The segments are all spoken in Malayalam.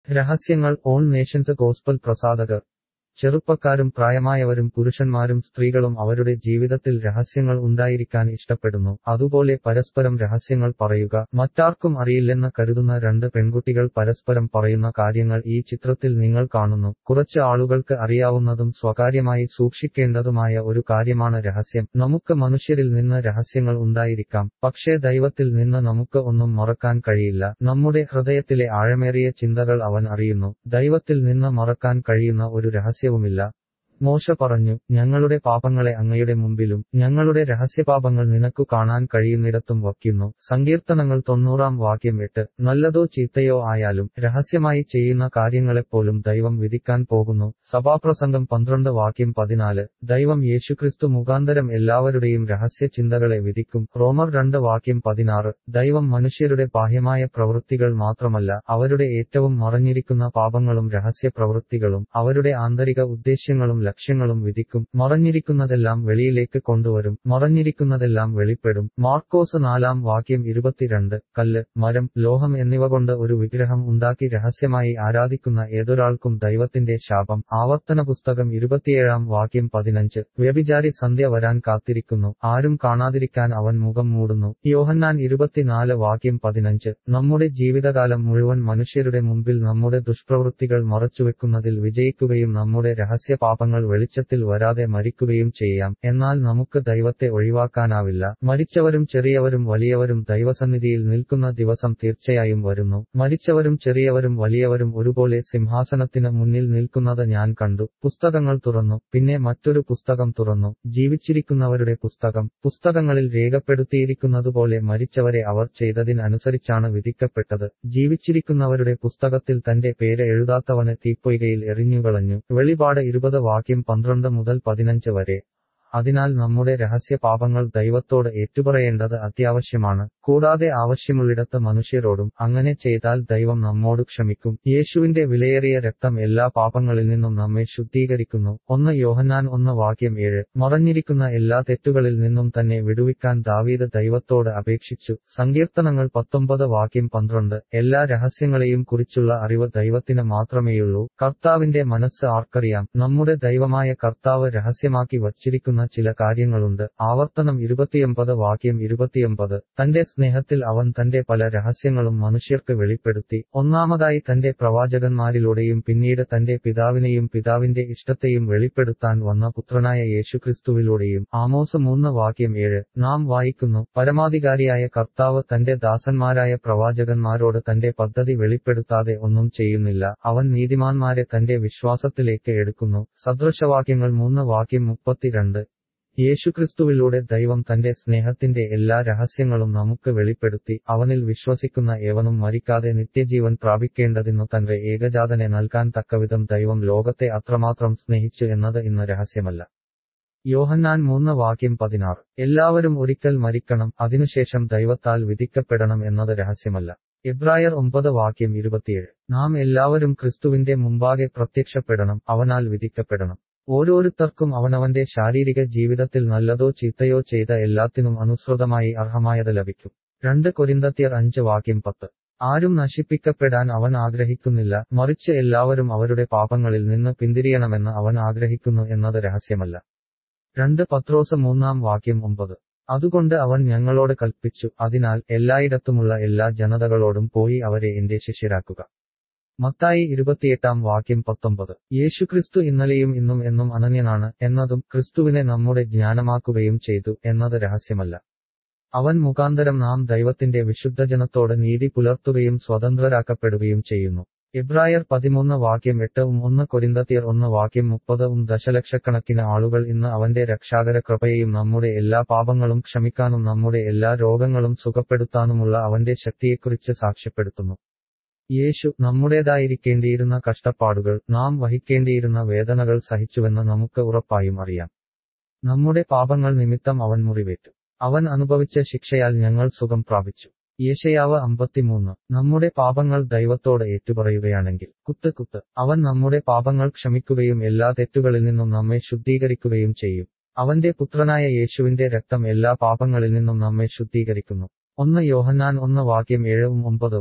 രഹസ്യങ്ങൾ ഓൺ നേഷൻസ് ഗോസ്പൽ പ്രസാധകർ ചെറുപ്പക്കാരും പ്രായമായവരും പുരുഷന്മാരും സ്ത്രീകളും അവരുടെ ജീവിതത്തിൽ രഹസ്യങ്ങൾ ഉണ്ടായിരിക്കാൻ ഇഷ്ടപ്പെടുന്നു അതുപോലെ പരസ്പരം രഹസ്യങ്ങൾ പറയുക മറ്റാർക്കും അറിയില്ലെന്ന് കരുതുന്ന രണ്ട് പെൺകുട്ടികൾ പരസ്പരം പറയുന്ന കാര്യങ്ങൾ ഈ ചിത്രത്തിൽ നിങ്ങൾ കാണുന്നു കുറച്ച് ആളുകൾക്ക് അറിയാവുന്നതും സ്വകാര്യമായി സൂക്ഷിക്കേണ്ടതുമായ ഒരു കാര്യമാണ് രഹസ്യം നമുക്ക് മനുഷ്യരിൽ നിന്ന് രഹസ്യങ്ങൾ ഉണ്ടായിരിക്കാം പക്ഷേ ദൈവത്തിൽ നിന്ന് നമുക്ക് ഒന്നും മറക്കാൻ കഴിയില്ല നമ്മുടെ ഹൃദയത്തിലെ ആഴമേറിയ ചിന്തകൾ അവൻ അറിയുന്നു ദൈവത്തിൽ നിന്ന് മറക്കാൻ കഴിയുന്ന ഒരു രഹസ്യവുമില്ല മോശ പറഞ്ഞു ഞങ്ങളുടെ പാപങ്ങളെ അങ്ങയുടെ മുമ്പിലും ഞങ്ങളുടെ രഹസ്യപാപങ്ങൾ നിനക്കു കാണാൻ കഴിയുന്നിടത്തും വയ്ക്കുന്നു സങ്കീർത്തനങ്ങൾ തൊണ്ണൂറാം വാക്യം എട്ട് നല്ലതോ ചീത്തയോ ആയാലും രഹസ്യമായി ചെയ്യുന്ന കാര്യങ്ങളെപ്പോലും ദൈവം വിധിക്കാൻ പോകുന്നു സഭാപ്രസംഗം പന്ത്രണ്ട് വാക്യം പതിനാല് ദൈവം യേശുക്രിസ്തു മുഖാന്തരം എല്ലാവരുടെയും രഹസ്യ ചിന്തകളെ വിധിക്കും റോമർ രണ്ട് വാക്യം പതിനാറ് ദൈവം മനുഷ്യരുടെ ബാഹ്യമായ പ്രവൃത്തികൾ മാത്രമല്ല അവരുടെ ഏറ്റവും മറഞ്ഞിരിക്കുന്ന പാപങ്ങളും രഹസ്യ പ്രവൃത്തികളും അവരുടെ ആന്തരിക ഉദ്ദേശ്യങ്ങളും ലക്ഷ്യങ്ങളും വിധിക്കും മറഞ്ഞിരിക്കുന്നതെല്ലാം വെളിയിലേക്ക് കൊണ്ടുവരും മറഞ്ഞിരിക്കുന്നതെല്ലാം വെളിപ്പെടും മാർക്കോസ് നാലാം വാക്യം ഇരുപത്തിരണ്ട് കല്ല് മരം ലോഹം എന്നിവ കൊണ്ട് ഒരു വിഗ്രഹം ഉണ്ടാക്കി രഹസ്യമായി ആരാധിക്കുന്ന ഏതൊരാൾക്കും ദൈവത്തിന്റെ ശാപം ആവർത്തന പുസ്തകം ഇരുപത്തിയേഴാം വാക്യം പതിനഞ്ച് വ്യഭിചാരി സന്ധ്യ വരാൻ കാത്തിരിക്കുന്നു ആരും കാണാതിരിക്കാൻ അവൻ മുഖം മൂടുന്നു യോഹന്നാൻ ഇരുപത്തിനാല് വാക്യം പതിനഞ്ച് നമ്മുടെ ജീവിതകാലം മുഴുവൻ മനുഷ്യരുടെ മുമ്പിൽ നമ്മുടെ ദുഷ്പ്രവൃത്തികൾ മറച്ചുവെക്കുന്നതിൽ വിജയിക്കുകയും നമ്മുടെ രഹസ്യ പാപങ്ങൾ വെളിച്ചത്തിൽ വരാതെ മരിക്കുകയും ചെയ്യാം എന്നാൽ നമുക്ക് ദൈവത്തെ ഒഴിവാക്കാനാവില്ല മരിച്ചവരും ചെറിയവരും വലിയവരും ദൈവസന്നിധിയിൽ നിൽക്കുന്ന ദിവസം തീർച്ചയായും വരുന്നു മരിച്ചവരും ചെറിയവരും വലിയവരും ഒരുപോലെ സിംഹാസനത്തിന് മുന്നിൽ നിൽക്കുന്നത് ഞാൻ കണ്ടു പുസ്തകങ്ങൾ തുറന്നു പിന്നെ മറ്റൊരു പുസ്തകം തുറന്നു ജീവിച്ചിരിക്കുന്നവരുടെ പുസ്തകം പുസ്തകങ്ങളിൽ രേഖപ്പെടുത്തിയിരിക്കുന്നതുപോലെ മരിച്ചവരെ അവർ ചെയ്തതിനനുസരിച്ചാണ് വിധിക്കപ്പെട്ടത് ജീവിച്ചിരിക്കുന്നവരുടെ പുസ്തകത്തിൽ തന്റെ പേര് എഴുതാത്തവനെ തീപ്പൊയ്കയിൽ എറിഞ്ഞുകളഞ്ഞു വെളിപാട് ഇരുപത് വാക്യം പന്ത്രണ്ട് മുതൽ പതിനഞ്ച് വരെ അതിനാൽ നമ്മുടെ രഹസ്യ പാപങ്ങൾ ദൈവത്തോട് ഏറ്റുപറയേണ്ടത് അത്യാവശ്യമാണ് കൂടാതെ ആവശ്യമുള്ളിടത്ത് മനുഷ്യരോടും അങ്ങനെ ചെയ്താൽ ദൈവം നമ്മോട് ക്ഷമിക്കും യേശുവിന്റെ വിലയേറിയ രക്തം എല്ലാ പാപങ്ങളിൽ നിന്നും നമ്മെ ശുദ്ധീകരിക്കുന്നു ഒന്ന് യോഹന്നാൻ ഒന്ന് വാക്യം ഏഴ് മറഞ്ഞിരിക്കുന്ന എല്ലാ തെറ്റുകളിൽ നിന്നും തന്നെ വിടുവിക്കാൻ ദാവീദ് ദൈവത്തോട് അപേക്ഷിച്ചു സങ്കീർത്തനങ്ങൾ പത്തൊമ്പത് വാക്യം പന്ത്രണ്ട് എല്ലാ രഹസ്യങ്ങളെയും കുറിച്ചുള്ള അറിവ് ദൈവത്തിന് മാത്രമേയുള്ളൂ കർത്താവിന്റെ മനസ്സ് ആർക്കറിയാം നമ്മുടെ ദൈവമായ കർത്താവ് രഹസ്യമാക്കി വച്ചിരിക്കുന്ന ചില കാര്യങ്ങളുണ്ട് ആവർത്തനം ഇരുപത്തിയൊമ്പത് വാക്യം ഇരുപത്തിയൊമ്പത് തന്റെ സ്നേഹത്തിൽ അവൻ തന്റെ പല രഹസ്യങ്ങളും മനുഷ്യർക്ക് വെളിപ്പെടുത്തി ഒന്നാമതായി തന്റെ പ്രവാചകന്മാരിലൂടെയും പിന്നീട് തന്റെ പിതാവിനെയും പിതാവിന്റെ ഇഷ്ടത്തെയും വെളിപ്പെടുത്താൻ വന്ന പുത്രനായ യേശുക്രിസ്തുവിലൂടെയും ആമോസ് മൂന്ന് വാക്യം ഏഴ് നാം വായിക്കുന്നു പരമാധികാരിയായ കർത്താവ് തന്റെ ദാസന്മാരായ പ്രവാചകന്മാരോട് തന്റെ പദ്ധതി വെളിപ്പെടുത്താതെ ഒന്നും ചെയ്യുന്നില്ല അവൻ നീതിമാന്മാരെ തന്റെ വിശ്വാസത്തിലേക്ക് എടുക്കുന്നു സദൃശവാക്യങ്ങൾ മൂന്ന് വാക്യം മുപ്പത്തിരണ്ട് യേശുക്രിസ്തുവിലൂടെ ദൈവം തന്റെ സ്നേഹത്തിന്റെ എല്ലാ രഹസ്യങ്ങളും നമുക്ക് വെളിപ്പെടുത്തി അവനിൽ വിശ്വസിക്കുന്ന ഏവനും മരിക്കാതെ നിത്യജീവൻ പ്രാപിക്കേണ്ടതിനു തന്റെ ഏകജാതനെ നൽകാൻ തക്കവിധം ദൈവം ലോകത്തെ അത്രമാത്രം സ്നേഹിച്ചു എന്നത് ഇന്ന് രഹസ്യമല്ല യോഹന്നാൻ മൂന്ന് വാക്യം പതിനാറ് എല്ലാവരും ഒരിക്കൽ മരിക്കണം അതിനുശേഷം ദൈവത്താൽ വിധിക്കപ്പെടണം എന്നത് രഹസ്യമല്ല എബ്രായർ ഒമ്പത് വാക്യം ഇരുപത്തിയേഴ് നാം എല്ലാവരും ക്രിസ്തുവിന്റെ മുമ്പാകെ പ്രത്യക്ഷപ്പെടണം അവനാൽ വിധിക്കപ്പെടണം ഓരോരുത്തർക്കും അവനവന്റെ ശാരീരിക ജീവിതത്തിൽ നല്ലതോ ചീത്തയോ ചെയ്ത എല്ലാത്തിനും അനുസൃതമായി അർഹമായത് ലഭിക്കും രണ്ട് കൊരിന്തത്യർ അഞ്ച് വാക്യം പത്ത് ആരും നശിപ്പിക്കപ്പെടാൻ അവൻ ആഗ്രഹിക്കുന്നില്ല മറിച്ച് എല്ലാവരും അവരുടെ പാപങ്ങളിൽ നിന്ന് പിന്തിരിയണമെന്ന് അവൻ ആഗ്രഹിക്കുന്നു എന്നത് രഹസ്യമല്ല രണ്ട് പത്രോസ് മൂന്നാം വാക്യം ഒമ്പത് അതുകൊണ്ട് അവൻ ഞങ്ങളോട് കൽപ്പിച്ചു അതിനാൽ എല്ലായിടത്തുമുള്ള എല്ലാ ജനതകളോടും പോയി അവരെ എന്റെ ശിഷ്യരാക്കുക മത്തായി ഇരുപത്തിയെട്ടാം വാക്യം പത്തൊമ്പത് യേശുക്രിസ്തു ഇന്നലെയും ഇന്നും എന്നും അനന്യനാണ് എന്നതും ക്രിസ്തുവിനെ നമ്മുടെ ജ്ഞാനമാക്കുകയും ചെയ്തു എന്നത് രഹസ്യമല്ല അവൻ മുഖാന്തരം നാം ദൈവത്തിന്റെ വിശുദ്ധജനത്തോട് നീതി പുലർത്തുകയും സ്വതന്ത്രരാക്കപ്പെടുകയും ചെയ്യുന്നു എബ്രായർ പതിമൂന്ന് വാക്യം എട്ടും ഒന്ന് കൊരിന്തത്തിയർ ഒന്ന് വാക്യം മുപ്പതും ദശലക്ഷക്കണക്കിന് ആളുകൾ ഇന്ന് അവന്റെ രക്ഷാകര കൃപയെയും നമ്മുടെ എല്ലാ പാപങ്ങളും ക്ഷമിക്കാനും നമ്മുടെ എല്ലാ രോഗങ്ങളും സുഖപ്പെടുത്താനുമുള്ള അവന്റെ ശക്തിയെക്കുറിച്ച് സാക്ഷ്യപ്പെടുത്തുന്നു യേശു നമ്മുടേതായിരിക്കേണ്ടിയിരുന്ന കഷ്ടപ്പാടുകൾ നാം വഹിക്കേണ്ടിയിരുന്ന വേദനകൾ സഹിച്ചുവെന്ന് നമുക്ക് ഉറപ്പായും അറിയാം നമ്മുടെ പാപങ്ങൾ നിമിത്തം അവൻ മുറിവേറ്റു അവൻ അനുഭവിച്ച ശിക്ഷയാൽ ഞങ്ങൾ സുഖം പ്രാപിച്ചു യേശയാവ് അമ്പത്തിമൂന്ന് നമ്മുടെ പാപങ്ങൾ ദൈവത്തോട് ഏറ്റുപറയുകയാണെങ്കിൽ കുത്ത് കുത്ത് അവൻ നമ്മുടെ പാപങ്ങൾ ക്ഷമിക്കുകയും എല്ലാ തെറ്റുകളിൽ നിന്നും നമ്മെ ശുദ്ധീകരിക്കുകയും ചെയ്യും അവന്റെ പുത്രനായ യേശുവിന്റെ രക്തം എല്ലാ പാപങ്ങളിൽ നിന്നും നമ്മെ ശുദ്ധീകരിക്കുന്നു ഒന്ന് യോഹന്നാൻ ഒന്ന് വാക്യം ഏഴവും ഒമ്പതവും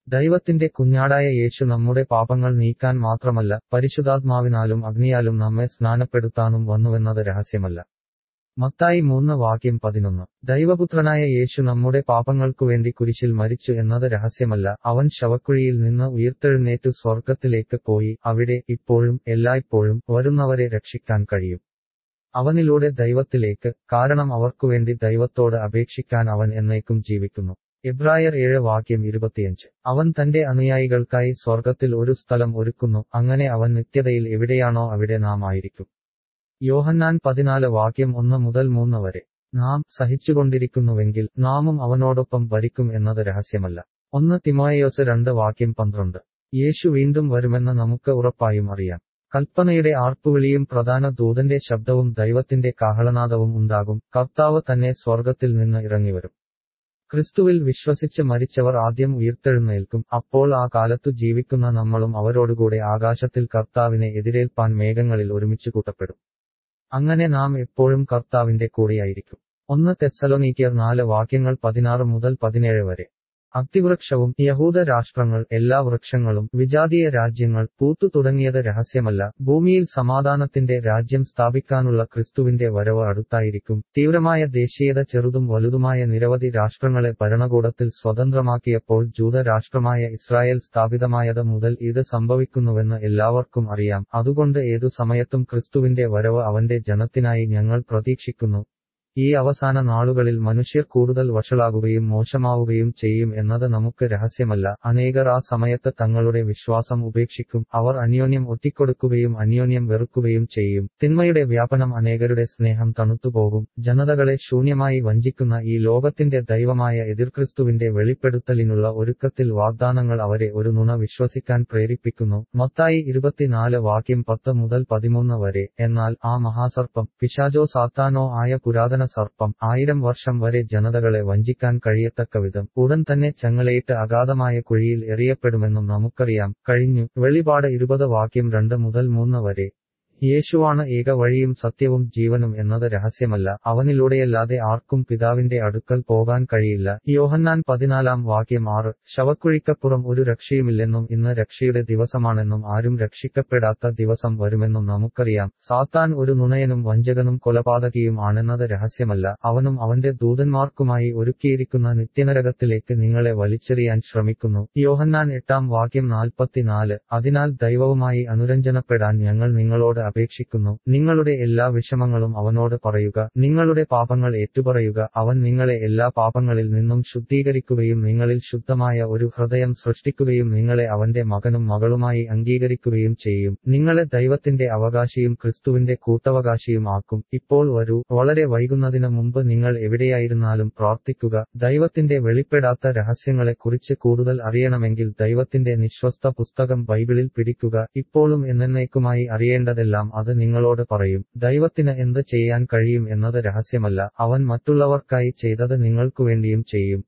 ദൈവത്തിന്റെ കുഞ്ഞാടായ യേശു നമ്മുടെ പാപങ്ങൾ നീക്കാൻ മാത്രമല്ല പരിശുദ്ധാത്മാവിനാലും അഗ്നിയാലും നമ്മെ സ്നാനപ്പെടുത്താനും വന്നുവെന്നത് രഹസ്യമല്ല മത്തായി മൂന്ന് വാക്യം പതിനൊന്ന് ദൈവപുത്രനായ യേശു നമ്മുടെ പാപങ്ങൾക്കുവേണ്ടി കുരിശിൽ മരിച്ചു എന്നത് രഹസ്യമല്ല അവൻ ശവക്കുഴിയിൽ നിന്ന് ഉയർത്തെഴുന്നേറ്റു സ്വർഗത്തിലേക്ക് പോയി അവിടെ ഇപ്പോഴും എല്ലായ്പ്പോഴും വരുന്നവരെ രക്ഷിക്കാൻ കഴിയും അവനിലൂടെ ദൈവത്തിലേക്ക് കാരണം അവർക്കുവേണ്ടി ദൈവത്തോട് അപേക്ഷിക്കാൻ അവൻ എന്നേക്കും ജീവിക്കുന്നു എബ്രായർ ഏഴ് വാക്യം ഇരുപത്തിയഞ്ച് അവൻ തന്റെ അനുയായികൾക്കായി സ്വർഗത്തിൽ ഒരു സ്ഥലം ഒരുക്കുന്നു അങ്ങനെ അവൻ നിത്യതയിൽ എവിടെയാണോ അവിടെ നാം ആയിരിക്കും യോഹന്നാൻ പതിനാല് വാക്യം ഒന്ന് മുതൽ മൂന്ന് വരെ നാം സഹിച്ചുകൊണ്ടിരിക്കുന്നുവെങ്കിൽ നാമും അവനോടൊപ്പം ഭരിക്കും എന്നത് രഹസ്യമല്ല ഒന്ന് തിമോയോസ് രണ്ട് വാക്യം പന്ത്രണ്ട് യേശു വീണ്ടും വരുമെന്ന് നമുക്ക് ഉറപ്പായും അറിയാം കൽപ്പനയുടെ ആർപ്പുവിളിയും പ്രധാന ദൂതന്റെ ശബ്ദവും ദൈവത്തിന്റെ കാഹളനാദവും ഉണ്ടാകും കർത്താവ് തന്നെ സ്വർഗത്തിൽ നിന്ന് ഇറങ്ങിവരും ക്രിസ്തുവിൽ വിശ്വസിച്ച് മരിച്ചവർ ആദ്യം ഉയർത്തെഴുന്നേൽക്കും അപ്പോൾ ആ കാലത്തു ജീവിക്കുന്ന നമ്മളും അവരോടുകൂടെ ആകാശത്തിൽ കർത്താവിനെ എതിരേൽപ്പാൻ മേഘങ്ങളിൽ ഒരുമിച്ച് കൂട്ടപ്പെടും അങ്ങനെ നാം എപ്പോഴും കർത്താവിന്റെ കൂടെയായിരിക്കും ഒന്ന് തെസ്സലോനീക്കിയർ നാല് വാക്യങ്ങൾ പതിനാറ് മുതൽ പതിനേഴ് വരെ അത്തിവൃക്ഷവും യഹൂദ രാഷ്ട്രങ്ങൾ എല്ലാ വൃക്ഷങ്ങളും വിജാതീയ രാജ്യങ്ങൾ പൂത്തു തുടങ്ങിയത് രഹസ്യമല്ല ഭൂമിയിൽ സമാധാനത്തിന്റെ രാജ്യം സ്ഥാപിക്കാനുള്ള ക്രിസ്തുവിന്റെ വരവ് അടുത്തായിരിക്കും തീവ്രമായ ദേശീയത ചെറുതും വലുതുമായ നിരവധി രാഷ്ട്രങ്ങളെ ഭരണകൂടത്തിൽ സ്വതന്ത്രമാക്കിയപ്പോൾ ജൂത രാഷ്ട്രമായ ഇസ്രായേൽ സ്ഥാപിതമായത് മുതൽ ഇത് സംഭവിക്കുന്നുവെന്ന് എല്ലാവർക്കും അറിയാം അതുകൊണ്ട് ഏതു സമയത്തും ക്രിസ്തുവിന്റെ വരവ് അവന്റെ ജനത്തിനായി ഞങ്ങൾ പ്രതീക്ഷിക്കുന്നു ഈ അവസാന നാളുകളിൽ മനുഷ്യർ കൂടുതൽ വഷളാകുകയും മോശമാവുകയും ചെയ്യും എന്നത് നമുക്ക് രഹസ്യമല്ല അനേകർ ആ സമയത്ത് തങ്ങളുടെ വിശ്വാസം ഉപേക്ഷിക്കും അവർ അന്യോന്യം ഒറ്റിക്കൊടുക്കുകയും അന്യോന്യം വെറുക്കുകയും ചെയ്യും തിന്മയുടെ വ്യാപനം അനേകരുടെ സ്നേഹം തണുത്തുപോകും ജനതകളെ ശൂന്യമായി വഞ്ചിക്കുന്ന ഈ ലോകത്തിന്റെ ദൈവമായ എതിർക്രിസ്തുവിന്റെ വെളിപ്പെടുത്തലിനുള്ള ഒരുക്കത്തിൽ വാഗ്ദാനങ്ങൾ അവരെ ഒരു നുണ വിശ്വസിക്കാൻ പ്രേരിപ്പിക്കുന്നു മത്തായി ഇരുപത്തിനാല് വാക്യം പത്ത് മുതൽ പതിമൂന്ന് വരെ എന്നാൽ ആ മഹാസർപ്പം പിശാചോ സാത്താനോ ആയ പുരാതന സർപ്പം ആയിരം വർഷം വരെ ജനതകളെ വഞ്ചിക്കാൻ കഴിയത്തക്കവിധം ഉടൻ തന്നെ ചങ്ങലയിട്ട് അഗാധമായ കുഴിയിൽ എറിയപ്പെടുമെന്നും നമുക്കറിയാം കഴിഞ്ഞു വെളിപാട് ഇരുപത് വാക്യം രണ്ട് മുതൽ മൂന്ന് വരെ യേശുവാണ് ഏക വഴിയും സത്യവും ജീവനും എന്നത് രഹസ്യമല്ല അവനിലൂടെയല്ലാതെ ആർക്കും പിതാവിന്റെ അടുക്കൽ പോകാൻ കഴിയില്ല യോഹന്നാൻ പതിനാലാം വാക്യം ആറ് ശവക്കുഴിക്കപ്പുറം ഒരു രക്ഷയുമില്ലെന്നും ഇന്ന് രക്ഷയുടെ ദിവസമാണെന്നും ആരും രക്ഷിക്കപ്പെടാത്ത ദിവസം വരുമെന്നും നമുക്കറിയാം സാത്താൻ ഒരു നുണയനും വഞ്ചകനും കൊലപാതകിയും ആണെന്നത് രഹസ്യമല്ല അവനും അവന്റെ ദൂതന്മാർക്കുമായി ഒരുക്കിയിരിക്കുന്ന നിത്യനരകത്തിലേക്ക് നിങ്ങളെ വലിച്ചെറിയാൻ ശ്രമിക്കുന്നു യോഹന്നാൻ എട്ടാം വാക്യം നാൽപ്പത്തിനാല് അതിനാൽ ദൈവവുമായി അനുരഞ്ജനപ്പെടാൻ ഞങ്ങൾ നിങ്ങളോട് അപേക്ഷിക്കുന്നു നിങ്ങളുടെ എല്ലാ വിഷമങ്ങളും അവനോട് പറയുക നിങ്ങളുടെ പാപങ്ങൾ ഏറ്റുപറയുക അവൻ നിങ്ങളെ എല്ലാ പാപങ്ങളിൽ നിന്നും ശുദ്ധീകരിക്കുകയും നിങ്ങളിൽ ശുദ്ധമായ ഒരു ഹൃദയം സൃഷ്ടിക്കുകയും നിങ്ങളെ അവന്റെ മകനും മകളുമായി അംഗീകരിക്കുകയും ചെയ്യും നിങ്ങളെ ദൈവത്തിന്റെ അവകാശിയും ക്രിസ്തുവിന്റെ കൂട്ടവകാശിയും ആക്കും ഇപ്പോൾ വരൂ വളരെ വൈകുന്നതിന് മുമ്പ് നിങ്ങൾ എവിടെയായിരുന്നാലും പ്രാർത്ഥിക്കുക ദൈവത്തിന്റെ വെളിപ്പെടാത്ത രഹസ്യങ്ങളെക്കുറിച്ച് കൂടുതൽ അറിയണമെങ്കിൽ ദൈവത്തിന്റെ നിശ്വസ്ത പുസ്തകം ബൈബിളിൽ പിടിക്കുക ഇപ്പോഴും എന്നേക്കുമായി അറിയേണ്ടതെല്ലാം അത് നിങ്ങളോട് പറയും ദൈവത്തിന് എന്ത് ചെയ്യാൻ കഴിയും എന്നത് രഹസ്യമല്ല അവൻ മറ്റുള്ളവർക്കായി ചെയ്തത് നിങ്ങൾക്കുവേണ്ടിയും ചെയ്യും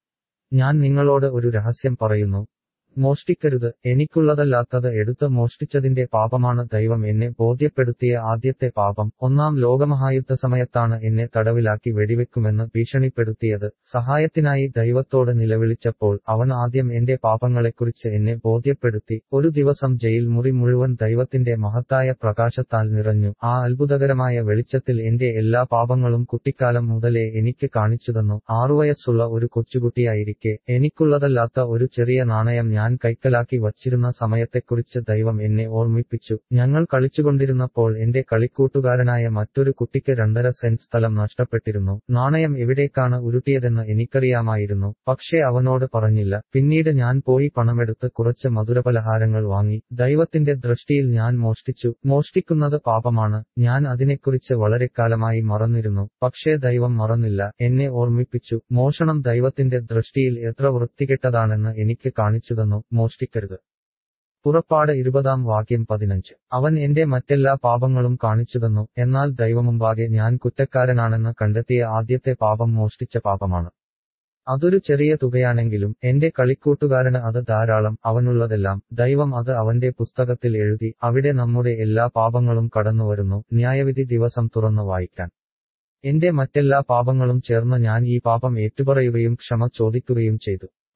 ഞാൻ നിങ്ങളോട് ഒരു രഹസ്യം പറയുന്നു മോഷ്ടിക്കരുത് എനിക്കുള്ളതല്ലാത്തത് എടുത്ത് മോഷ്ടിച്ചതിന്റെ പാപമാണ് ദൈവം എന്നെ ബോധ്യപ്പെടുത്തിയ ആദ്യത്തെ പാപം ഒന്നാം ലോകമഹായുദ്ധ സമയത്താണ് എന്നെ തടവിലാക്കി വെടിവെക്കുമെന്ന് ഭീഷണിപ്പെടുത്തിയത് സഹായത്തിനായി ദൈവത്തോട് നിലവിളിച്ചപ്പോൾ അവൻ ആദ്യം എന്റെ പാപങ്ങളെക്കുറിച്ച് എന്നെ ബോധ്യപ്പെടുത്തി ഒരു ദിവസം ജയിൽ മുറി മുഴുവൻ ദൈവത്തിന്റെ മഹത്തായ പ്രകാശത്താൽ നിറഞ്ഞു ആ അത്ഭുതകരമായ വെളിച്ചത്തിൽ എന്റെ എല്ലാ പാപങ്ങളും കുട്ടിക്കാലം മുതലേ എനിക്ക് കാണിച്ചുതന്നു ആറുവയസ്സുള്ള ഒരു കൊച്ചുകുട്ടിയായിരിക്കെ എനിക്കുള്ളതല്ലാത്ത ഒരു ചെറിയ നാണയം ഞാൻ കൈക്കലാക്കി വച്ചിരുന്ന സമയത്തെക്കുറിച്ച് ദൈവം എന്നെ ഓർമ്മിപ്പിച്ചു ഞങ്ങൾ കളിച്ചുകൊണ്ടിരുന്നപ്പോൾ എന്റെ കളിക്കൂട്ടുകാരനായ മറ്റൊരു കുട്ടിക്ക് രണ്ടര സെന്റ് സ്ഥലം നഷ്ടപ്പെട്ടിരുന്നു നാണയം എവിടേക്കാണ് ഉരുട്ടിയതെന്ന് എനിക്കറിയാമായിരുന്നു പക്ഷേ അവനോട് പറഞ്ഞില്ല പിന്നീട് ഞാൻ പോയി പണമെടുത്ത് കുറച്ച് മധുരപലഹാരങ്ങൾ വാങ്ങി ദൈവത്തിന്റെ ദൃഷ്ടിയിൽ ഞാൻ മോഷ്ടിച്ചു മോഷ്ടിക്കുന്നത് പാപമാണ് ഞാൻ അതിനെക്കുറിച്ച് വളരെ കാലമായി മറന്നിരുന്നു പക്ഷേ ദൈവം മറന്നില്ല എന്നെ ഓർമ്മിപ്പിച്ചു മോഷണം ദൈവത്തിന്റെ ദൃഷ്ടിയിൽ എത്ര വൃത്തികെട്ടതാണെന്ന് എനിക്ക് കാണിച്ചു തന്നു മോഷ്ടിക്കരുത് പുറപ്പാട് ഇരുപതാം വാക്യം പതിനഞ്ച് അവൻ എന്റെ മറ്റെല്ലാ പാപങ്ങളും കാണിച്ചുതന്നു എന്നാൽ ദൈവമുമ്പാകെ ഞാൻ കുറ്റക്കാരനാണെന്ന് കണ്ടെത്തിയ ആദ്യത്തെ പാപം മോഷ്ടിച്ച പാപമാണ് അതൊരു ചെറിയ തുകയാണെങ്കിലും എന്റെ കളിക്കൂട്ടുകാരന് അത് ധാരാളം അവനുള്ളതെല്ലാം ദൈവം അത് അവന്റെ പുസ്തകത്തിൽ എഴുതി അവിടെ നമ്മുടെ എല്ലാ പാപങ്ങളും കടന്നുവരുന്നു ന്യായവിധി ദിവസം തുറന്നു വായിക്കാൻ എന്റെ മറ്റെല്ലാ പാപങ്ങളും ചേർന്ന് ഞാൻ ഈ പാപം ഏറ്റുപറയുകയും ക്ഷമ ചോദിക്കുകയും ചെയ്തു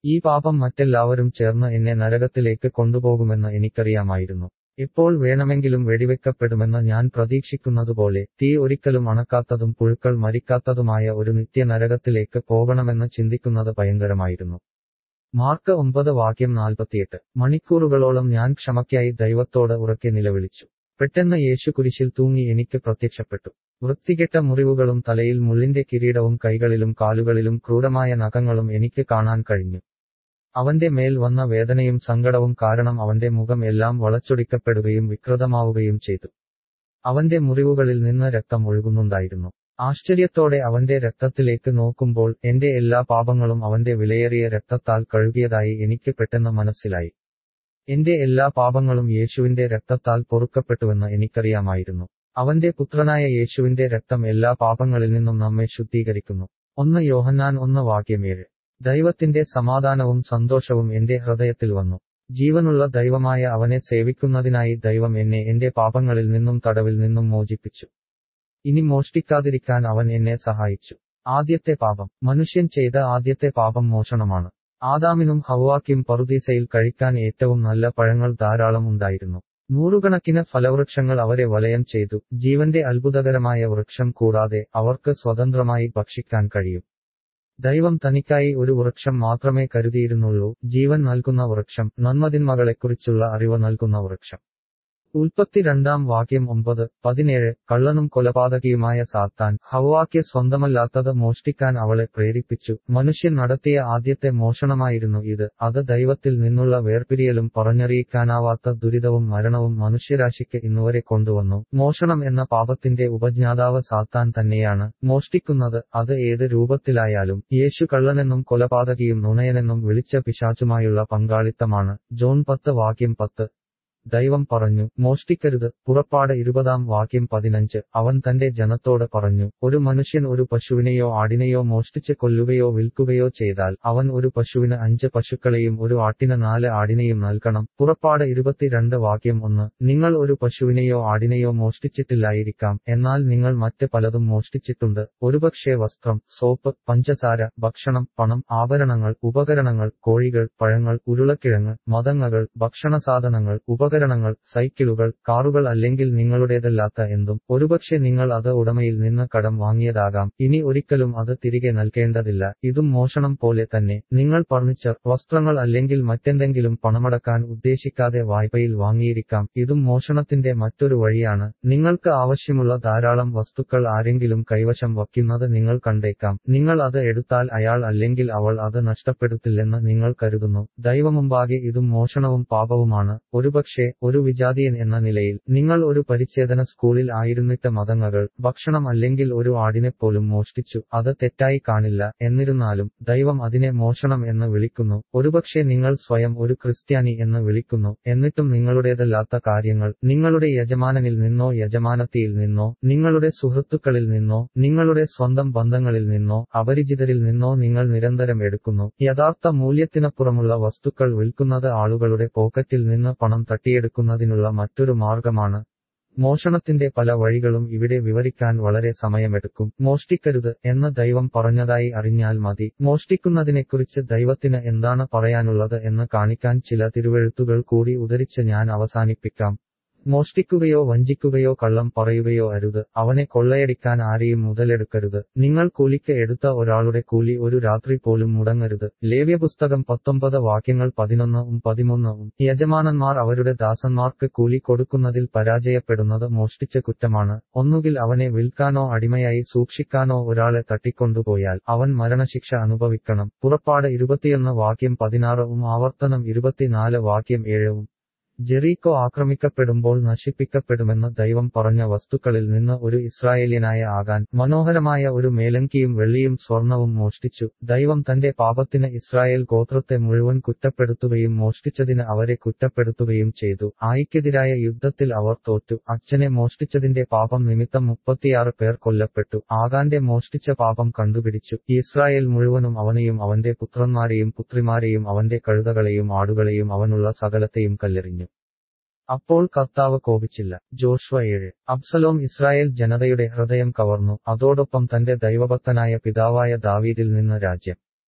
ഈ പാപം മറ്റെല്ലാവരും ചേർന്ന് എന്നെ നരകത്തിലേക്ക് കൊണ്ടുപോകുമെന്ന് എനിക്കറിയാമായിരുന്നു ഇപ്പോൾ വേണമെങ്കിലും വെടിവെക്കപ്പെടുമെന്ന് ഞാൻ പ്രതീക്ഷിക്കുന്നതുപോലെ തീ ഒരിക്കലും അണക്കാത്തതും പുഴുക്കൾ മരിക്കാത്തതുമായ ഒരു നിത്യനരകത്തിലേക്ക് പോകണമെന്ന് ചിന്തിക്കുന്നത് ഭയങ്കരമായിരുന്നു മാർക്ക് ഒമ്പത് വാക്യം നാൽപ്പത്തിയെട്ട് മണിക്കൂറുകളോളം ഞാൻ ക്ഷമയ്ക്കായി ദൈവത്തോട് ഉറക്കെ നിലവിളിച്ചു പെട്ടെന്ന് യേശു കുരിശിൽ തൂങ്ങി എനിക്ക് പ്രത്യക്ഷപ്പെട്ടു വൃത്തികെട്ട മുറിവുകളും തലയിൽ മുള്ളിന്റെ കിരീടവും കൈകളിലും കാലുകളിലും ക്രൂരമായ നഖങ്ങളും എനിക്ക് കാണാൻ കഴിഞ്ഞു അവന്റെ മേൽ വന്ന വേദനയും സങ്കടവും കാരണം അവന്റെ മുഖം എല്ലാം വളച്ചൊടിക്കപ്പെടുകയും വികൃതമാവുകയും ചെയ്തു അവന്റെ മുറിവുകളിൽ നിന്ന് രക്തം ഒഴുകുന്നുണ്ടായിരുന്നു ആശ്ചര്യത്തോടെ അവന്റെ രക്തത്തിലേക്ക് നോക്കുമ്പോൾ എന്റെ എല്ലാ പാപങ്ങളും അവന്റെ വിലയേറിയ രക്തത്താൽ കഴുകിയതായി എനിക്ക് പെട്ടെന്ന് മനസ്സിലായി എന്റെ എല്ലാ പാപങ്ങളും യേശുവിന്റെ രക്തത്താൽ പൊറുക്കപ്പെട്ടുവെന്ന് എനിക്കറിയാമായിരുന്നു അവന്റെ പുത്രനായ യേശുവിന്റെ രക്തം എല്ലാ പാപങ്ങളിൽ നിന്നും നമ്മെ ശുദ്ധീകരിക്കുന്നു ഒന്ന് യോഹന്നാൻ ഒന്ന് വാക്യമേഴ് ദൈവത്തിന്റെ സമാധാനവും സന്തോഷവും എന്റെ ഹൃദയത്തിൽ വന്നു ജീവനുള്ള ദൈവമായ അവനെ സേവിക്കുന്നതിനായി ദൈവം എന്നെ എന്റെ പാപങ്ങളിൽ നിന്നും തടവിൽ നിന്നും മോചിപ്പിച്ചു ഇനി മോഷ്ടിക്കാതിരിക്കാൻ അവൻ എന്നെ സഹായിച്ചു ആദ്യത്തെ പാപം മനുഷ്യൻ ചെയ്ത ആദ്യത്തെ പാപം മോഷണമാണ് ആദാമിനും ഹവ്വാക്കും പറുദീസയിൽ കഴിക്കാൻ ഏറ്റവും നല്ല പഴങ്ങൾ ധാരാളം ഉണ്ടായിരുന്നു നൂറുകണക്കിന് ഫലവൃക്ഷങ്ങൾ അവരെ വലയം ചെയ്തു ജീവന്റെ അത്ഭുതകരമായ വൃക്ഷം കൂടാതെ അവർക്ക് സ്വതന്ത്രമായി ഭക്ഷിക്കാൻ കഴിയും ദൈവം തനിക്കായി ഒരു വൃക്ഷം മാത്രമേ കരുതിയിരുന്നുള്ളൂ ജീവൻ നൽകുന്ന വൃക്ഷം നന്മതിന്മകളെക്കുറിച്ചുള്ള അറിവ് നൽകുന്ന വൃക്ഷം ഉൽപ്പത്തി രണ്ടാം വാക്യം ഒമ്പത് പതിനേഴ് കള്ളനും കൊലപാതകിയുമായ സാത്താൻ ഹവ്വാക്ക് സ്വന്തമല്ലാത്തത് മോഷ്ടിക്കാൻ അവളെ പ്രേരിപ്പിച്ചു മനുഷ്യൻ നടത്തിയ ആദ്യത്തെ മോഷണമായിരുന്നു ഇത് അത് ദൈവത്തിൽ നിന്നുള്ള വേർപിരിയലും പറഞ്ഞറിയിക്കാനാവാത്ത ദുരിതവും മരണവും മനുഷ്യരാശിക്ക് ഇന്നുവരെ കൊണ്ടുവന്നു മോഷണം എന്ന പാപത്തിന്റെ ഉപജ്ഞാതാവ് സാത്താൻ തന്നെയാണ് മോഷ്ടിക്കുന്നത് അത് ഏത് രൂപത്തിലായാലും യേശു കള്ളനെന്നും കൊലപാതകിയും നുണയനെന്നും വിളിച്ച പിശാചുമായുള്ള പങ്കാളിത്തമാണ് ജോൺ പത്ത് വാക്യം പത്ത് ദൈവം പറഞ്ഞു മോഷ്ടിക്കരുത് പുറപ്പാട് ഇരുപതാം വാക്യം പതിനഞ്ച് അവൻ തന്റെ ജനത്തോട് പറഞ്ഞു ഒരു മനുഷ്യൻ ഒരു പശുവിനെയോ ആടിനെയോ മോഷ്ടിച്ച് കൊല്ലുകയോ വിൽക്കുകയോ ചെയ്താൽ അവൻ ഒരു പശുവിന് അഞ്ച് പശുക്കളെയും ഒരു ആട്ടിന് നാല് ആടിനെയും നൽകണം പുറപ്പാട് ഇരുപത്തിരണ്ട് വാക്യം ഒന്ന് നിങ്ങൾ ഒരു പശുവിനെയോ ആടിനെയോ മോഷ്ടിച്ചിട്ടില്ലായിരിക്കാം എന്നാൽ നിങ്ങൾ മറ്റ് പലതും മോഷ്ടിച്ചിട്ടുണ്ട് ഒരുപക്ഷെ വസ്ത്രം സോപ്പ് പഞ്ചസാര ഭക്ഷണം പണം ആഭരണങ്ങൾ ഉപകരണങ്ങൾ കോഴികൾ പഴങ്ങൾ ഉരുളക്കിഴങ്ങ് മതങ്ങകൾ ഭക്ഷണസാധനങ്ങൾ ഉപകരണങ്ങൾ സൈക്കിളുകൾ കാറുകൾ അല്ലെങ്കിൽ നിങ്ങളുടേതല്ലാത്ത എന്തും ഒരുപക്ഷെ നിങ്ങൾ അത് ഉടമയിൽ നിന്ന് കടം വാങ്ങിയതാകാം ഇനി ഒരിക്കലും അത് തിരികെ നൽകേണ്ടതില്ല ഇതും മോഷണം പോലെ തന്നെ നിങ്ങൾ ഫർണിച്ചർ വസ്ത്രങ്ങൾ അല്ലെങ്കിൽ മറ്റെന്തെങ്കിലും പണമടക്കാൻ ഉദ്ദേശിക്കാതെ വായ്പയിൽ വാങ്ങിയിരിക്കാം ഇതും മോഷണത്തിന്റെ മറ്റൊരു വഴിയാണ് നിങ്ങൾക്ക് ആവശ്യമുള്ള ധാരാളം വസ്തുക്കൾ ആരെങ്കിലും കൈവശം വയ്ക്കുന്നത് നിങ്ങൾ കണ്ടേക്കാം നിങ്ങൾ അത് എടുത്താൽ അയാൾ അല്ലെങ്കിൽ അവൾ അത് നഷ്ടപ്പെടുത്തില്ലെന്ന് നിങ്ങൾ കരുതുന്നു ദൈവമുമ്പാകെ ഇതും മോഷണവും പാപവുമാണ് ഒരുപക്ഷെ ഒരു വിജാതിയൻ എന്ന നിലയിൽ നിങ്ങൾ ഒരു പരിച്ഛേദന സ്കൂളിൽ ആയിരുന്നിട്ട് മതങ്ങകൾ ഭക്ഷണം അല്ലെങ്കിൽ ഒരു ആടിനെപ്പോലും മോഷ്ടിച്ചു അത് തെറ്റായി കാണില്ല എന്നിരുന്നാലും ദൈവം അതിനെ മോഷണം എന്ന് വിളിക്കുന്നു ഒരുപക്ഷെ നിങ്ങൾ സ്വയം ഒരു ക്രിസ്ത്യാനി എന്ന് വിളിക്കുന്നു എന്നിട്ടും നിങ്ങളുടേതല്ലാത്ത കാര്യങ്ങൾ നിങ്ങളുടെ യജമാനനിൽ നിന്നോ യജമാനത്തിയിൽ നിന്നോ നിങ്ങളുടെ സുഹൃത്തുക്കളിൽ നിന്നോ നിങ്ങളുടെ സ്വന്തം ബന്ധങ്ങളിൽ നിന്നോ അപരിചിതരിൽ നിന്നോ നിങ്ങൾ നിരന്തരം എടുക്കുന്നു യഥാർത്ഥ മൂല്യത്തിനപ്പുറമുള്ള വസ്തുക്കൾ വിൽക്കുന്നത് ആളുകളുടെ പോക്കറ്റിൽ നിന്ന് പണം തട്ടിയെടുക്കുന്നതിനുള്ള മറ്റൊരു മാർഗമാണ് മോഷണത്തിന്റെ പല വഴികളും ഇവിടെ വിവരിക്കാൻ വളരെ സമയമെടുക്കും മോഷ്ടിക്കരുത് എന്ന് ദൈവം പറഞ്ഞതായി അറിഞ്ഞാൽ മതി മോഷ്ടിക്കുന്നതിനെക്കുറിച്ച് ദൈവത്തിന് എന്താണ് പറയാനുള്ളത് എന്ന് കാണിക്കാൻ ചില തിരുവെഴുത്തുകൾ കൂടി ഉദ്ധരിച്ച് ഞാൻ അവസാനിപ്പിക്കാം മോഷ്ടിക്കുകയോ വഞ്ചിക്കുകയോ കള്ളം പറയുകയോ അരുത് അവനെ കൊള്ളയടിക്കാൻ ആരെയും മുതലെടുക്കരുത് നിങ്ങൾ കൂലിക്ക് എടുത്ത ഒരാളുടെ കൂലി ഒരു രാത്രി പോലും മുടങ്ങരുത് ലേവ്യപുസ്തകം പത്തൊമ്പത് വാക്യങ്ങൾ പതിനൊന്നും പതിമൂന്നും യജമാനന്മാർ അവരുടെ ദാസന്മാർക്ക് കൂലി കൊടുക്കുന്നതിൽ പരാജയപ്പെടുന്നത് മോഷ്ടിച്ച കുറ്റമാണ് ഒന്നുകിൽ അവനെ വിൽക്കാനോ അടിമയായി സൂക്ഷിക്കാനോ ഒരാളെ തട്ടിക്കൊണ്ടുപോയാൽ അവൻ മരണശിക്ഷ അനുഭവിക്കണം പുറപ്പാട് ഇരുപത്തിയൊന്ന് വാക്യം പതിനാറും ആവർത്തനം ഇരുപത്തിനാല് വാക്യം ഏഴവും ജെറീക്കോ ആക്രമിക്കപ്പെടുമ്പോൾ നശിപ്പിക്കപ്പെടുമെന്ന് ദൈവം പറഞ്ഞ വസ്തുക്കളിൽ നിന്ന് ഒരു ഇസ്രായേലിയനായ ആകാൻ മനോഹരമായ ഒരു മേലങ്കിയും വെള്ളിയും സ്വർണവും മോഷ്ടിച്ചു ദൈവം തന്റെ പാപത്തിന് ഇസ്രായേൽ ഗോത്രത്തെ മുഴുവൻ കുറ്റപ്പെടുത്തുകയും മോഷ്ടിച്ചതിന് അവരെ കുറ്റപ്പെടുത്തുകയും ചെയ്തു ആയിക്കെതിരായ യുദ്ധത്തിൽ അവർ തോറ്റു അച്ഛനെ മോഷ്ടിച്ചതിന്റെ പാപം നിമിത്തം മുപ്പത്തിയാറ് പേർ കൊല്ലപ്പെട്ടു ആകാന്റെ മോഷ്ടിച്ച പാപം കണ്ടുപിടിച്ചു ഇസ്രായേൽ മുഴുവനും അവനെയും അവന്റെ പുത്രന്മാരെയും പുത്രിമാരെയും അവന്റെ കഴുതകളെയും ആടുകളെയും അവനുള്ള സകലത്തെയും കല്ലെറിഞ്ഞു അപ്പോൾ കർത്താവ് കോപിച്ചില്ല ജോഷ്വ ഏഴ് അബ്സലോം ഇസ്രായേൽ ജനതയുടെ ഹൃദയം കവർന്നു അതോടൊപ്പം തന്റെ ദൈവഭക്തനായ പിതാവായ ദാവീദിൽ നിന്ന് രാജ്യം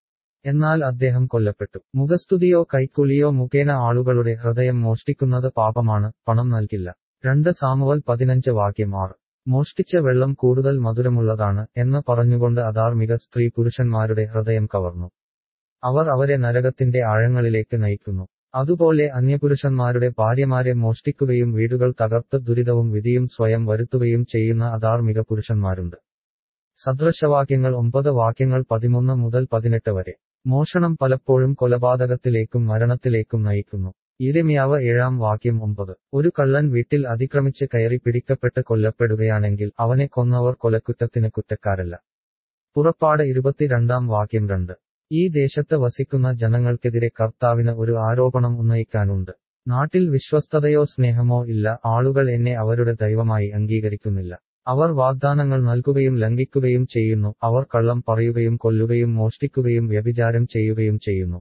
എന്നാൽ അദ്ദേഹം കൊല്ലപ്പെട്ടു മുഖസ്തുതിയോ കൈക്കൂലിയോ മുഖേന ആളുകളുടെ ഹൃദയം മോഷ്ടിക്കുന്നത് പാപമാണ് പണം നൽകില്ല രണ്ട് സാമുവൽ പതിനഞ്ച് വാക്യം ആറ് മോഷ്ടിച്ച വെള്ളം കൂടുതൽ മധുരമുള്ളതാണ് എന്ന് പറഞ്ഞുകൊണ്ട് അധാർമിക സ്ത്രീ പുരുഷന്മാരുടെ ഹൃദയം കവർന്നു അവർ അവരെ നരകത്തിന്റെ ആഴങ്ങളിലേക്ക് നയിക്കുന്നു അതുപോലെ അന്യപുരുഷന്മാരുടെ ഭാര്യമാരെ മോഷ്ടിക്കുകയും വീടുകൾ തകർത്ത് ദുരിതവും വിധിയും സ്വയം വരുത്തുകയും ചെയ്യുന്ന അധാർമിക പുരുഷന്മാരുണ്ട് സദൃശവാക്യങ്ങൾ ഒമ്പത് വാക്യങ്ങൾ പതിമൂന്ന് മുതൽ പതിനെട്ട് വരെ മോഷണം പലപ്പോഴും കൊലപാതകത്തിലേക്കും മരണത്തിലേക്കും നയിക്കുന്നു ഇരമ്യാവ് ഏഴാം വാക്യം ഒമ്പത് ഒരു കള്ളൻ വീട്ടിൽ അതിക്രമിച്ച് കയറി പിടിക്കപ്പെട്ട് കൊല്ലപ്പെടുകയാണെങ്കിൽ അവനെ കൊന്നവർ കൊലക്കുറ്റത്തിന് കുറ്റക്കാരല്ല പുറപ്പാട് ഇരുപത്തിരണ്ടാം വാക്യം രണ്ട് ഈ ദേശത്ത് വസിക്കുന്ന ജനങ്ങൾക്കെതിരെ കർത്താവിന് ഒരു ആരോപണം ഉന്നയിക്കാനുണ്ട് നാട്ടിൽ വിശ്വസ്തതയോ സ്നേഹമോ ഇല്ല ആളുകൾ എന്നെ അവരുടെ ദൈവമായി അംഗീകരിക്കുന്നില്ല അവർ വാഗ്ദാനങ്ങൾ നൽകുകയും ലംഘിക്കുകയും ചെയ്യുന്നു അവർ കള്ളം പറയുകയും കൊല്ലുകയും മോഷ്ടിക്കുകയും വ്യഭിചാരം ചെയ്യുകയും ചെയ്യുന്നു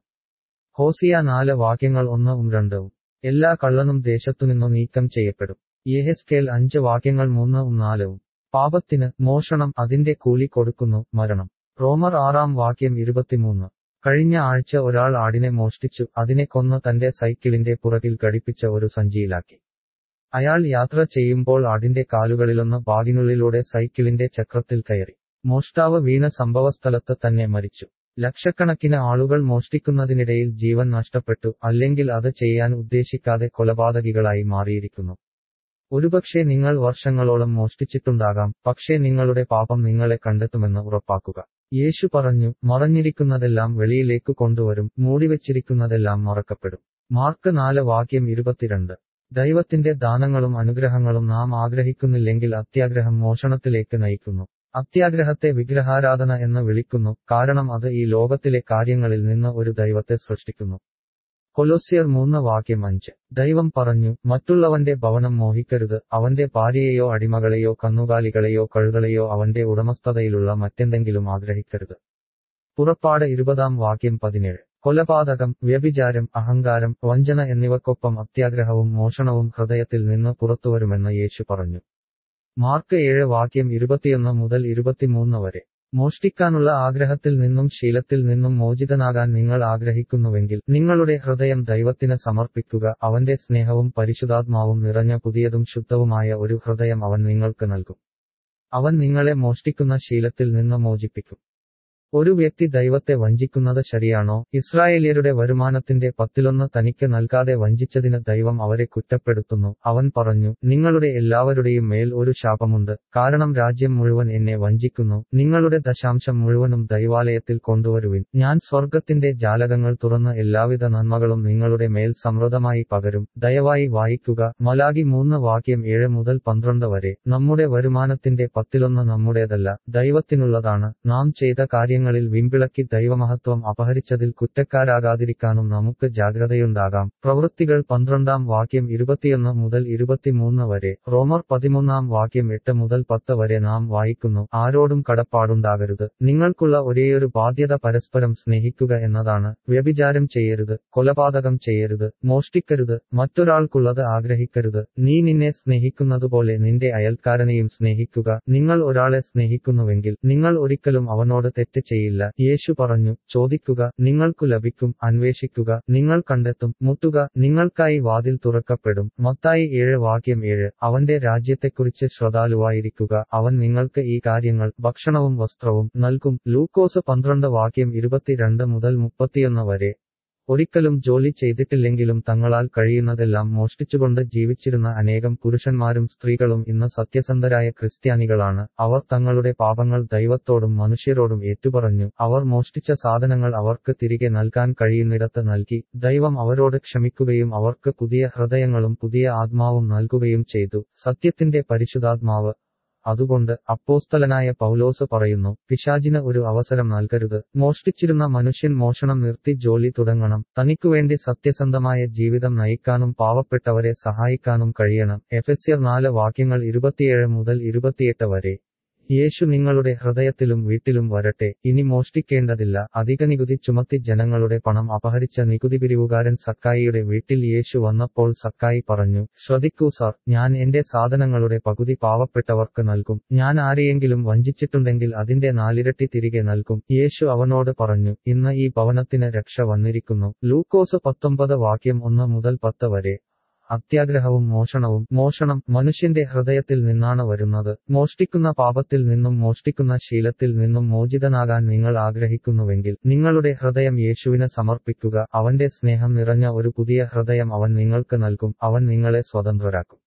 ഹോസിയ നാല് വാക്യങ്ങൾ ഒന്നും രണ്ടും എല്ലാ കള്ളനും ദേശത്തുനിന്നു നീക്കം ചെയ്യപ്പെടും യെഹെസ്കേൽ അഞ്ച് വാക്യങ്ങൾ മൂന്നും നാലും പാപത്തിന് മോഷണം അതിന്റെ കൂലി കൊടുക്കുന്നു മരണം റോമർ ആറാം വാക്യം ഇരുപത്തിമൂന്ന് കഴിഞ്ഞ ആഴ്ച ഒരാൾ ആടിനെ മോഷ്ടിച്ചു അതിനെ കൊന്ന് തന്റെ സൈക്കിളിന്റെ പുറകിൽ ഘടിപ്പിച്ച ഒരു സഞ്ചിയിലാക്കി അയാൾ യാത്ര ചെയ്യുമ്പോൾ ആടിന്റെ കാലുകളിലൊന്ന് ബാഗിനുള്ളിലൂടെ സൈക്കിളിന്റെ ചക്രത്തിൽ കയറി മോഷ്ടാവ് വീണ സംഭവസ്ഥലത്ത് തന്നെ മരിച്ചു ലക്ഷക്കണക്കിന് ആളുകൾ മോഷ്ടിക്കുന്നതിനിടയിൽ ജീവൻ നഷ്ടപ്പെട്ടു അല്ലെങ്കിൽ അത് ചെയ്യാൻ ഉദ്ദേശിക്കാതെ കൊലപാതകികളായി മാറിയിരിക്കുന്നു ഒരുപക്ഷെ നിങ്ങൾ വർഷങ്ങളോളം മോഷ്ടിച്ചിട്ടുണ്ടാകാം പക്ഷേ നിങ്ങളുടെ പാപം നിങ്ങളെ കണ്ടെത്തുമെന്ന് ഉറപ്പാക്കുക യേശു പറഞ്ഞു മറഞ്ഞിരിക്കുന്നതെല്ലാം വെളിയിലേക്ക് കൊണ്ടുവരും മൂടിവെച്ചിരിക്കുന്നതെല്ലാം മറക്കപ്പെടും മാർക്ക് നാല് വാക്യം ഇരുപത്തിരണ്ട് ദൈവത്തിന്റെ ദാനങ്ങളും അനുഗ്രഹങ്ങളും നാം ആഗ്രഹിക്കുന്നില്ലെങ്കിൽ അത്യാഗ്രഹം മോഷണത്തിലേക്ക് നയിക്കുന്നു അത്യാഗ്രഹത്തെ വിഗ്രഹാരാധന എന്ന് വിളിക്കുന്നു കാരണം അത് ഈ ലോകത്തിലെ കാര്യങ്ങളിൽ നിന്ന് ഒരു ദൈവത്തെ സൃഷ്ടിക്കുന്നു കൊലോസ്യർ മൂന്ന് വാക്യം അഞ്ച് ദൈവം പറഞ്ഞു മറ്റുള്ളവന്റെ ഭവനം മോഹിക്കരുത് അവന്റെ ഭാര്യയെയോ അടിമകളെയോ കന്നുകാലികളെയോ കഴുകളെയോ അവന്റെ ഉടമസ്ഥതയിലുള്ള മറ്റെന്തെങ്കിലും ആഗ്രഹിക്കരുത് പുറപ്പാട് ഇരുപതാം വാക്യം പതിനേഴ് കൊലപാതകം വ്യഭിചാരം അഹങ്കാരം വഞ്ചന എന്നിവക്കൊപ്പം അത്യാഗ്രഹവും മോഷണവും ഹൃദയത്തിൽ നിന്ന് പുറത്തുവരുമെന്ന് യേശു പറഞ്ഞു മാർക്ക് ഏഴ് വാക്യം ഇരുപത്തിയൊന്ന് മുതൽ ഇരുപത്തിമൂന്ന് വരെ മോഷ്ടിക്കാനുള്ള ആഗ്രഹത്തിൽ നിന്നും ശീലത്തിൽ നിന്നും മോചിതനാകാൻ നിങ്ങൾ ആഗ്രഹിക്കുന്നുവെങ്കിൽ നിങ്ങളുടെ ഹൃദയം ദൈവത്തിന് സമർപ്പിക്കുക അവന്റെ സ്നേഹവും പരിശുദ്ധാത്മാവും നിറഞ്ഞ പുതിയതും ശുദ്ധവുമായ ഒരു ഹൃദയം അവൻ നിങ്ങൾക്ക് നൽകും അവൻ നിങ്ങളെ മോഷ്ടിക്കുന്ന ശീലത്തിൽ നിന്ന് മോചിപ്പിക്കും ഒരു വ്യക്തി ദൈവത്തെ വഞ്ചിക്കുന്നത് ശരിയാണോ ഇസ്രായേലിയരുടെ വരുമാനത്തിന്റെ പത്തിലൊന്ന് തനിക്ക് നൽകാതെ വഞ്ചിച്ചതിന് ദൈവം അവരെ കുറ്റപ്പെടുത്തുന്നു അവൻ പറഞ്ഞു നിങ്ങളുടെ എല്ലാവരുടെയും മേൽ ഒരു ശാപമുണ്ട് കാരണം രാജ്യം മുഴുവൻ എന്നെ വഞ്ചിക്കുന്നു നിങ്ങളുടെ ദശാംശം മുഴുവനും ദൈവാലയത്തിൽ കൊണ്ടുവരുവിൻ ഞാൻ സ്വർഗത്തിന്റെ ജാലകങ്ങൾ തുറന്ന് എല്ലാവിധ നന്മകളും നിങ്ങളുടെ മേൽ സമൃദ്ധമായി പകരും ദയവായി വായിക്കുക മലാഗി മൂന്ന് വാക്യം ഏഴ് മുതൽ പന്ത്രണ്ട് വരെ നമ്മുടെ വരുമാനത്തിന്റെ പത്തിലൊന്ന് നമ്മുടേതല്ല ദൈവത്തിനുള്ളതാണ് നാം ചെയ്ത കാര്യങ്ങൾ കാര്യങ്ങളിൽ വിമ്പിളക്കി ദൈവമഹത്വം അപഹരിച്ചതിൽ കുറ്റക്കാരാകാതിരിക്കാനും നമുക്ക് ജാഗ്രതയുണ്ടാകാം പ്രവൃത്തികൾ പന്ത്രണ്ടാം വാക്യം ഇരുപത്തിയൊന്ന് മുതൽ ഇരുപത്തിമൂന്ന് വരെ റോമർ പതിമൂന്നാം വാക്യം എട്ട് മുതൽ പത്ത് വരെ നാം വായിക്കുന്നു ആരോടും കടപ്പാടുണ്ടാകരുത് നിങ്ങൾക്കുള്ള ഒരേയൊരു ബാധ്യത പരസ്പരം സ്നേഹിക്കുക എന്നതാണ് വ്യഭിചാരം ചെയ്യരുത് കൊലപാതകം ചെയ്യരുത് മോഷ്ടിക്കരുത് മറ്റൊരാൾക്കുള്ളത് ആഗ്രഹിക്കരുത് നീ നിന്നെ സ്നേഹിക്കുന്നതുപോലെ നിന്റെ അയൽക്കാരനെയും സ്നേഹിക്കുക നിങ്ങൾ ഒരാളെ സ്നേഹിക്കുന്നുവെങ്കിൽ നിങ്ങൾ ഒരിക്കലും അവനോട് തെറ്റ് ചെയ്യില്ല യേശു പറഞ്ഞു ചോദിക്കുക നിങ്ങൾക്കു ലഭിക്കും അന്വേഷിക്കുക നിങ്ങൾ കണ്ടെത്തും മുട്ടുക നിങ്ങൾക്കായി വാതിൽ തുറക്കപ്പെടും മത്തായി ഏഴ് വാക്യം ഏഴ് അവന്റെ രാജ്യത്തെക്കുറിച്ച് ശ്രദ്ധാലുവായിരിക്കുക അവൻ നിങ്ങൾക്ക് ഈ കാര്യങ്ങൾ ഭക്ഷണവും വസ്ത്രവും നൽകും ലൂക്കോസ് പന്ത്രണ്ട് വാക്യം ഇരുപത്തിരണ്ട് മുതൽ മുപ്പത്തിയൊന്ന് വരെ ഒരിക്കലും ജോലി ചെയ്തിട്ടില്ലെങ്കിലും തങ്ങളാൽ കഴിയുന്നതെല്ലാം മോഷ്ടിച്ചുകൊണ്ട് ജീവിച്ചിരുന്ന അനേകം പുരുഷന്മാരും സ്ത്രീകളും ഇന്ന് സത്യസന്ധരായ ക്രിസ്ത്യാനികളാണ് അവർ തങ്ങളുടെ പാപങ്ങൾ ദൈവത്തോടും മനുഷ്യരോടും ഏറ്റുപറഞ്ഞു അവർ മോഷ്ടിച്ച സാധനങ്ങൾ അവർക്ക് തിരികെ നൽകാൻ കഴിയുന്നിടത്ത് നൽകി ദൈവം അവരോട് ക്ഷമിക്കുകയും അവർക്ക് പുതിയ ഹൃദയങ്ങളും പുതിയ ആത്മാവും നൽകുകയും ചെയ്തു സത്യത്തിന്റെ പരിശുദ്ധാത്മാവ് അതുകൊണ്ട് അപ്പോസ്തലനായ പൗലോസ് പറയുന്നു പിശാചിന് ഒരു അവസരം നൽകരുത് മോഷ്ടിച്ചിരുന്ന മനുഷ്യൻ മോഷണം നിർത്തി ജോലി തുടങ്ങണം തനിക്കുവേണ്ടി സത്യസന്ധമായ ജീവിതം നയിക്കാനും പാവപ്പെട്ടവരെ സഹായിക്കാനും കഴിയണം എഫെസ്യർ നാല് വാക്യങ്ങൾ ഇരുപത്തിയേഴ് മുതൽ ഇരുപത്തിയെട്ട് വരെ യേശു നിങ്ങളുടെ ഹൃദയത്തിലും വീട്ടിലും വരട്ടെ ഇനി മോഷ്ടിക്കേണ്ടതില്ല അധിക നികുതി ചുമത്തി ജനങ്ങളുടെ പണം അപഹരിച്ച നികുതി പിരിവുകാരൻ സക്കായിയുടെ വീട്ടിൽ യേശു വന്നപ്പോൾ സക്കായി പറഞ്ഞു ശ്രദ്ധിക്കൂ സാർ ഞാൻ എന്റെ സാധനങ്ങളുടെ പകുതി പാവപ്പെട്ടവർക്ക് നൽകും ഞാൻ ആരെയെങ്കിലും വഞ്ചിച്ചിട്ടുണ്ടെങ്കിൽ അതിന്റെ നാലിരട്ടി തിരികെ നൽകും യേശു അവനോട് പറഞ്ഞു ഇന്ന് ഈ ഭവനത്തിന് രക്ഷ വന്നിരിക്കുന്നു ലൂക്കോസ് പത്തൊമ്പത് വാക്യം ഒന്ന് മുതൽ പത്ത് വരെ അത്യാഗ്രഹവും മോഷണവും മോഷണം മനുഷ്യന്റെ ഹൃദയത്തിൽ നിന്നാണ് വരുന്നത് മോഷ്ടിക്കുന്ന പാപത്തിൽ നിന്നും മോഷ്ടിക്കുന്ന ശീലത്തിൽ നിന്നും മോചിതനാകാൻ നിങ്ങൾ ആഗ്രഹിക്കുന്നുവെങ്കിൽ നിങ്ങളുടെ ഹൃദയം യേശുവിന് സമർപ്പിക്കുക അവന്റെ സ്നേഹം നിറഞ്ഞ ഒരു പുതിയ ഹൃദയം അവൻ നിങ്ങൾക്ക് നൽകും അവൻ നിങ്ങളെ സ്വതന്ത്രരാക്കും